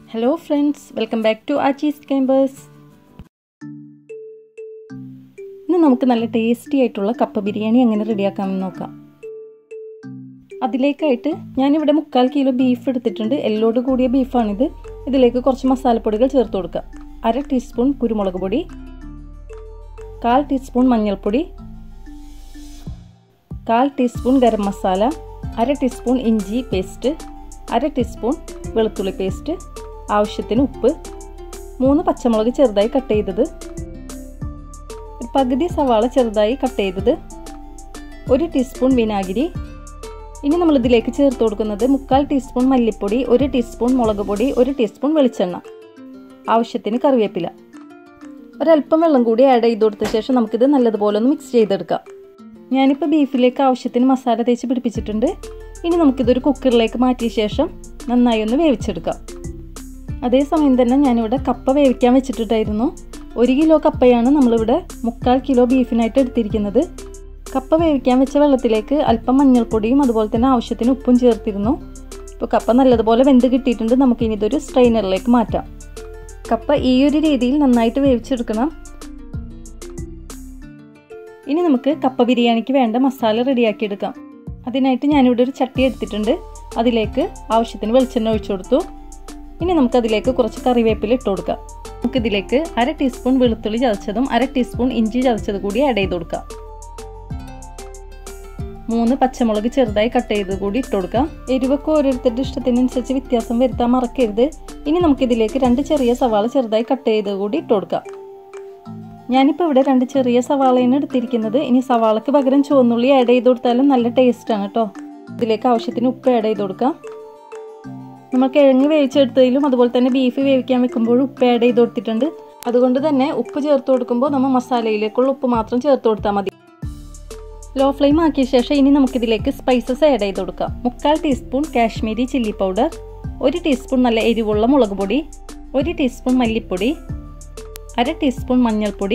hello friends welcome back to ആച്ചീസ് campers ഇന്ന് നമുക്ക് നല്ല ടേസ്റ്റി ആയിട്ടുള്ള കപ്പ ബിരിയാണി എങ്ങനെ റെഡിയാക്കാമെന്ന് നോക്കാം അതിലേക്കായിട്ട് ഞാനിവിടെ മുക്കാൽ കിലോ ബീഫ് എടുത്തിട്ടുണ്ട് എല്ലോട് കൂടിയ ബീഫാണിത് ഇതിലേക്ക് കുറച്ച് മസാലപ്പൊടികൾ ചേർത്ത് കൊടുക്കുക അര ടീസ്പൂൺ കുരുമുളക് പൊടി കാൽ ടീസ്പൂൺ മഞ്ഞൾപ്പൊടി കാൽ ടീസ്പൂൺ ഗരം മസാല അര ടീസ്പൂൺ ഇഞ്ചി പേസ്റ്റ് അര ടീസ്പൂൺ വെളുത്തുള്ളി പേസ്റ്റ് ആവശ്യത്തിന് ഉപ്പ് മൂന്ന് പച്ചമുളക് ചെറുതായി കട്ട് ചെയ്തത് പകുതി സവാള ചെറുതായി കട്ട് ചെയ്തത് ഒരു ടീസ്പൂൺ വിനാഗിരി ഇനി നമ്മൾ ഇതിലേക്ക് ചേർത്ത് കൊടുക്കുന്നത് മുക്കാൽ ടീസ്പൂൺ മല്ലിപ്പൊടി ഒരു ടീസ്പൂൺ മുളക് പൊടി ഒരു ടീസ്പൂൺ വെളിച്ചെണ്ണ ആവശ്യത്തിന് കറിവേപ്പില ഒരല്പം വെള്ളം കൂടി ആഡ് ചെയ്ത് കൊടുത്ത ശേഷം നമുക്കിത് നല്ലതുപോലെ ഒന്ന് മിക്സ് ചെയ്തെടുക്കാം ഞാനിപ്പോൾ ബീഫിലേക്ക് ആവശ്യത്തിന് മസാല തേച്ച് പിടിപ്പിച്ചിട്ടുണ്ട് ഇനി നമുക്കിതൊരു കുക്കറിലേക്ക് മാറ്റിയ ശേഷം നന്നായി ഒന്ന് വേവിച്ചെടുക്കാം അതേസമയം തന്നെ ഞാനിവിടെ കപ്പ വേവിക്കാൻ വെച്ചിട്ടുണ്ടായിരുന്നു ഒരു കിലോ കപ്പയാണ് നമ്മളിവിടെ മുക്കാൽ കിലോ ബീഫിനായിട്ട് എടുത്തിരിക്കുന്നത് കപ്പ വേവിക്കാൻ വെച്ച വെള്ളത്തിലേക്ക് അല്പം മഞ്ഞൾപ്പൊടിയും അതുപോലെ തന്നെ ആവശ്യത്തിന് ഉപ്പും ചേർത്തിരുന്നു ഇപ്പോൾ കപ്പ നല്ലതുപോലെ വെന്ത് കിട്ടിയിട്ടുണ്ട് നമുക്കിനി ഇതൊരു സ്ട്രെയിനറിലേക്ക് മാറ്റാം കപ്പ ഈ ഒരു രീതിയിൽ നന്നായിട്ട് വേവിച്ചെടുക്കണം ഇനി നമുക്ക് കപ്പ ബിരിയാണിക്ക് വേണ്ട മസാല റെഡിയാക്കി എടുക്കാം അതിനായിട്ട് ഞാനിവിടെ ഒരു ചട്ടി എടുത്തിട്ടുണ്ട് അതിലേക്ക് ആവശ്യത്തിന് വെളിച്ചെണ്ണ ഒഴിച്ചു കൊടുത്തു ഇനി നമുക്ക് അതിലേക്ക് കുറച്ച് കറിവേപ്പില ഇട്ട് കൊടുക്കാം നമുക്കിതിലേക്ക് അര ടീസ്പൂൺ വെളുത്തുള്ളി ചതച്ചതും അര ടീസ്പൂൺ ഇഞ്ചി ചതച്ചത് കൂടി ആഡ് ചെയ്ത് കൊടുക്കാം മൂന്ന് പച്ചമുളക് ചെറുതായി കട്ട് ചെയ്ത് കൂടി ഇട്ട് കൊടുക്കാം എരിവൊക്കെ ഓരോരുത്തരുടെ ഇഷ്ടത്തിനനുസരിച്ച് വ്യത്യാസം വരുത്താൻ മറക്കരുത് ഇനി നമുക്കിതിലേക്ക് രണ്ട് ചെറിയ സവാള ചെറുതായി കട്ട് ചെയ്ത് കൂടി ഇട്ട് കൊടുക്കാം ഞാനിപ്പോൾ ഇവിടെ രണ്ട് ചെറിയ സവാളയാണ് എടുത്തിരിക്കുന്നത് ഇനി സവാളക്ക് പകരം ചുവന്നുള്ളി ആഡ് ചെയ്ത് കൊടുത്താലും നല്ല ടേസ്റ്റാണ് കേട്ടോ ഇതിലേക്ക് ആവശ്യത്തിന് ഉപ്പ് ആഡ് ചെയ്ത് കൊടുക്കാം നമ്മൾ കിഴങ്ങ് വേവിച്ചെടുത്തതിലും അതുപോലെ തന്നെ ബീഫ് വേവിക്കാൻ വെക്കുമ്പോഴും ഉപ്പ് ആഡ് ചെയ്ത് കൊടുത്തിട്ടുണ്ട് അതുകൊണ്ട് തന്നെ ഉപ്പ് ചേർത്ത് കൊടുക്കുമ്പോൾ നമ്മൾ മസാലയിലേക്കുള്ള ഉപ്പ് മാത്രം ചേർത്ത് കൊടുത്താൽ മതി ലോ ഫ്ലെയിം ആക്കിയ ശേഷം ഇനി നമുക്കിതിലേക്ക് സ്പൈസസ് ആഡ് ചെയ്ത് കൊടുക്കാം മുക്കാൽ ടീസ്പൂൺ കാശ്മീരി ചില്ലി പൗഡർ ഒരു ടീസ്പൂൺ നല്ല എരിവുള്ള മുളക് പൊടി ഒരു ടീസ്പൂൺ മല്ലിപ്പൊടി അര ടീസ്പൂൺ മഞ്ഞൾപ്പൊടി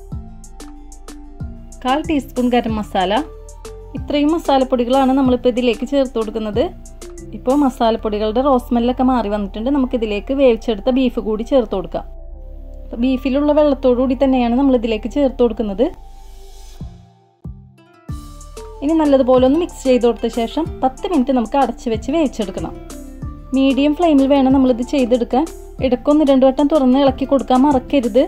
കാൽ ടീസ്പൂൺ ഗരം മസാല ഇത്രയും മസാലപ്പൊടികളാണ് നമ്മളിപ്പോൾ ഇതിലേക്ക് ചേർത്ത് കൊടുക്കുന്നത് ഇപ്പോൾ മസാലപ്പൊടികളുടെ റോസ്മെല്ലൊക്കെ മാറി വന്നിട്ടുണ്ട് നമുക്കിതിലേക്ക് വേവിച്ചെടുത്ത ബീഫ് കൂടി ചേർത്ത് കൊടുക്കാം ബീഫിലുള്ള വെള്ളത്തോടു കൂടി തന്നെയാണ് നമ്മൾ ഇതിലേക്ക് ചേർത്ത് കൊടുക്കുന്നത് ഇനി നല്ലതുപോലെ ഒന്ന് മിക്സ് ചെയ്ത് കൊടുത്ത ശേഷം പത്ത് മിനിറ്റ് നമുക്ക് അടച്ചു വെച്ച് വേവിച്ചെടുക്കണം മീഡിയം ഫ്ലെയിമിൽ വേണം നമ്മളിത് ചെയ്തെടുക്കാൻ ഇടയ്ക്കൊന്ന് രണ്ടു വട്ടം തുറന്ന് ഇളക്കി കൊടുക്കാൻ മറക്കരുത്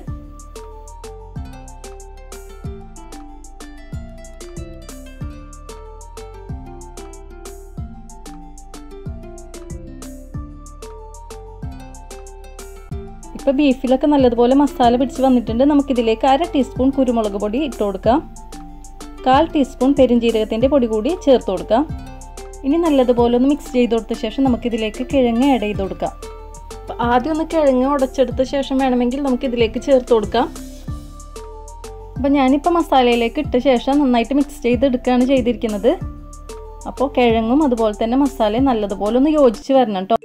ഇപ്പൊ ബീഫിലൊക്കെ നല്ലതുപോലെ മസാല പിടിച്ച് വന്നിട്ടുണ്ട് നമുക്കിതിലേക്ക് അര ടീസ്പൂൺ കുരുമുളക് പൊടി ഇട്ട് കൊടുക്കാം കാൽ ടീസ്പൂൺ പെരുംജീരകത്തിന്റെ പൊടി കൂടി ചേർത്ത് കൊടുക്കാം ഇനി നല്ലതുപോലെ ഒന്ന് മിക്സ് ചെയ്ത് കൊടുത്ത ശേഷം നമുക്കിതിലേക്ക് കിഴങ്ങ് ആഡ് ചെയ്ത് കൊടുക്കാം ആദ്യം ഒന്ന് കിഴങ്ങ് ഉടച്ചെടുത്ത ശേഷം വേണമെങ്കിൽ നമുക്ക് ഇതിലേക്ക് ചേർത്ത് കൊടുക്കാം അപ്പം ഞാനിപ്പോൾ മസാലയിലേക്ക് ഇട്ട ശേഷം നന്നായിട്ട് മിക്സ് ചെയ്തെടുക്കുകയാണ് ചെയ്തിരിക്കുന്നത് അപ്പോൾ കിഴങ്ങും അതുപോലെ തന്നെ മസാലയും നല്ലതുപോലെ ഒന്ന് യോജിച്ച് വരണം കേട്ടോ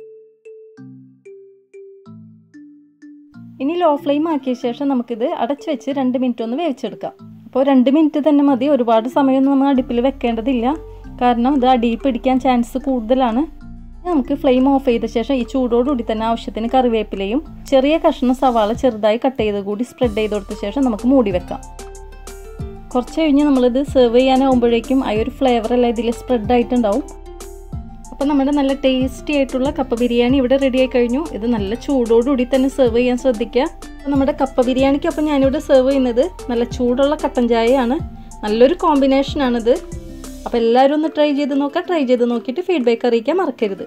ഇനി ലോ ഫ്ലെയിം ആക്കിയ ശേഷം നമുക്കിത് അടച്ചു വെച്ച് രണ്ട് മിനിറ്റ് ഒന്ന് വേവിച്ചെടുക്കാം അപ്പോൾ രണ്ട് മിനിറ്റ് തന്നെ മതി ഒരുപാട് സമയമൊന്നും നമ്മൾ അടുപ്പിൽ വെക്കേണ്ടതില്ല കാരണം ഇത് അടിയിൽ പിടിക്കാൻ ചാൻസ് കൂടുതലാണ് നമുക്ക് ഫ്ലെയിം ഓഫ് ചെയ്ത ശേഷം ഈ ചൂടോടുകൂടി തന്നെ ആവശ്യത്തിന് കറിവേപ്പിലയും ചെറിയ കഷ്ണം സവാള ചെറുതായി കട്ട് ചെയ്ത് കൂടി സ്പ്രെഡ് ചെയ്ത് കൊടുത്ത ശേഷം നമുക്ക് മൂടി വെക്കാം കുറച്ച് കഴിഞ്ഞ് നമ്മളിത് സെർവ് ചെയ്യാനാവുമ്പോഴേക്കും ആ ഒരു ഫ്ലേവർ എല്ലാം ഇതിൽ സ്പ്രെഡ് ആയിട്ടുണ്ടാവും അപ്പോൾ നമ്മുടെ നല്ല ടേസ്റ്റി ആയിട്ടുള്ള കപ്പ ബിരിയാണി ഇവിടെ റെഡി ആയി കഴിഞ്ഞു ഇത് നല്ല ചൂടോടുകൂടി തന്നെ സെർവ് ചെയ്യാൻ ശ്രദ്ധിക്കുക അപ്പോൾ നമ്മുടെ കപ്പ ബിരിയാണിക്കൊപ്പം ഞാനിവിടെ സെർവ് ചെയ്യുന്നത് നല്ല ചൂടുള്ള കട്ടൻ ചായയാണ് നല്ലൊരു കോമ്പിനേഷനാണിത് അപ്പോൾ എല്ലാവരും ഒന്ന് ട്രൈ ചെയ്ത് നോക്കാം ട്രൈ ചെയ്ത് നോക്കിയിട്ട് ഫീഡ്ബാക്ക് അറിയിക്കാൻ മറക്കരുത്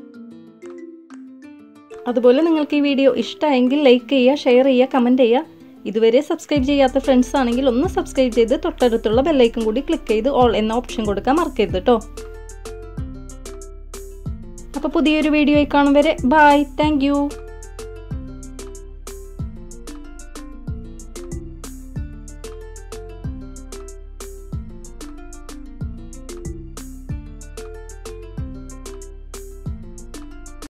അതുപോലെ നിങ്ങൾക്ക് ഈ വീഡിയോ ഇഷ്ടമായെങ്കിൽ ലൈക്ക് ചെയ്യുക ഷെയർ ചെയ്യുക കമൻറ്റ് ചെയ്യുക ഇതുവരെ സബ്സ്ക്രൈബ് ചെയ്യാത്ത ഫ്രണ്ട്സ് ആണെങ്കിൽ ഒന്ന് സബ്സ്ക്രൈബ് ചെയ്ത് തൊട്ടടുത്തുള്ള ബെല്ലൈക്കൺ കൂടി ക്ലിക്ക് ചെയ്ത് ഓൾ എന്ന ഓപ്ഷൻ കൊടുക്കാൻ മറക്കരുത് കേട്ടോ അപ്പോൾ പുതിയൊരു വീഡിയോയിൽ കാണും വരെ ബായ് താങ്ക്